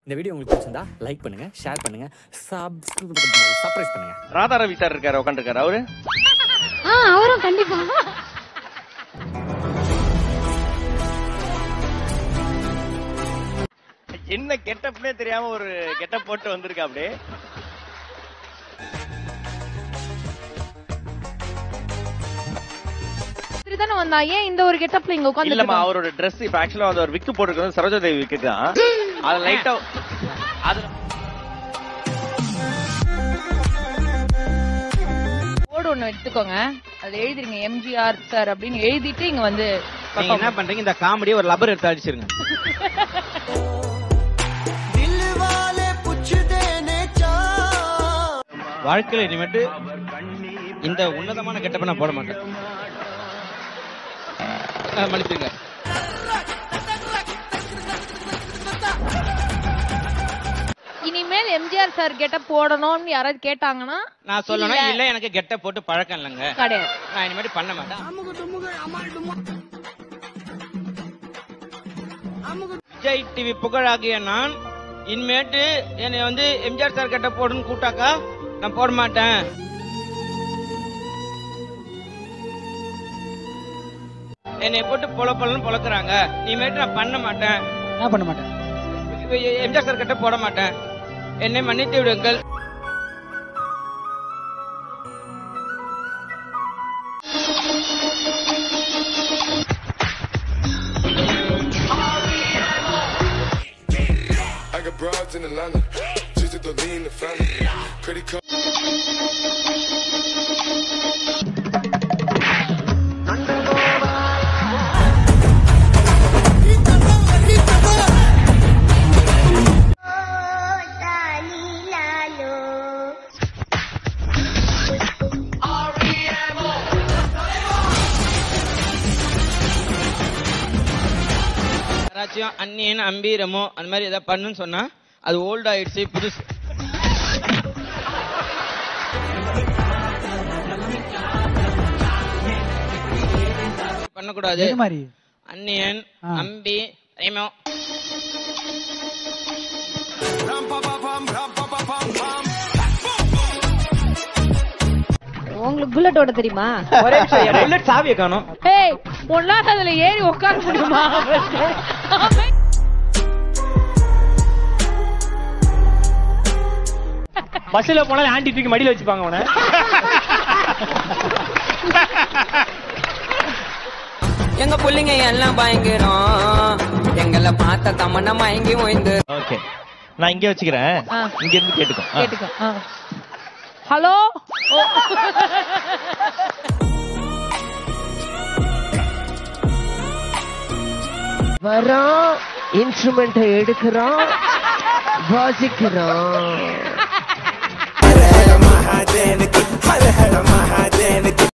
இந்த வீடியோ உங்களுக்கு பிடிச்சிருந்தா லைக் பண்ணுங்க ஷேர் பண்ணுங்க சப்ஸ்கிரைப் சர்ப்ரைஸ் பண்ணுங்க ராதா ரவி சார் இருக்காரு உட்காந்துருக்காரு அவரு ஆ அவரும் கண்டிப்பா என்ன கெட்டப்னே தெரியாம ஒரு கெட்டப் போட்டு வந்திருக்கா அப்படியே தானே வந்தா ஏன் இந்த ஒரு கெட்டப்ல இங்க இல்லம்மா உட்கார்ந்து அவரோட Dress இப்ப ஆக்சுவலா வந்து ஒரு விக்கு போட்டுருக்கிறது சரோஜா தேவி விக்கு தான் அது லைட்டா அது கோடு ஒண்ணு எடுத்துக்கோங்க அது எழுதிருங்க எம்ஜிஆர் சார் அப்படின்னு எழுதிட்டு இங்க வந்து நீங்க என்ன பண்றீங்க இந்த காமெடி ஒரு லப்பர் எடுத்து அடிச்சிருங்க வாழ்க்கையில இனிமேட்டு இந்த உன்னதமான கெட்டப்ப நான் போட மாட்டேன் அஹ், மன்னிச்சுங்க இனிமேல் எம்ஜிஆர் சார் கெட்டப் போடணும்னு யாராவது கேட்டாங்கன்னா நான் சொல்லணும் இல்ல. இல்ல எனக்கு கெட்ட போட்டு பழக்கம் இல்லைங்க கிடையாது நான் இனிமேட்டு பண்ண மாட்டேன் விஜய் டிவி புகழாகிய நான் இனிமேட்டு என்னை வந்து எம்ஜிஆர் சார் கெட்ட போடுன்னு கூட்டாக்கா நான் போட மாட்டேன் என்னை போட்டு பொல பொலன்னு பொழக்கிறாங்க இனிமேட்டு நான் பண்ண மாட்டேன் என்ன பண்ண மாட்டேன் எம்ஜிஆர் சார் கெட்ட போட மாட்டேன் என்னை மன்னித்து விடுங்கள் I got broads in Atlanta, just to the lean the family. Credit card. யாராச்சும் அண்ணியன் அம்பி ரெமோ அந்த மாதிரி ஏதாவது பண்ணுன்னு சொன்னா அது ஓல்ட் ஆயிடுச்சு புதுசு பண்ணக்கூடாது எது மாதிரி அண்ணியன் ஆ. அம்பி ரெமோ உங்களுக்கு புல்லட் ஓட தெரியுமா ஒரே நிமிஷம் புல்லட் சாவியை காணும் ஏய் உன்னால அதுல ஏறி உட்கார முடியுமா பஸ்ல போனா ஆண்டி தூக்கி மடியில வச்சுப்பாங்க உன எங்க புள்ளைங்க எல்லாம் பயங்கரம் எங்களை பார்த்த தமன்னா மயங்கி ஓய்ந்து ஓகே நான் இங்க வச்சுக்கிறேன் ஆ. இங்க இருந்து கேட்டுக்கோ ஆ. கேட்டுக்கோ ஆ. ஹலோ ஓ. வரோம் இன்ஸ்ட்ருமெண்ட் எடுக்கிறோம் வாசிக்கிறோம்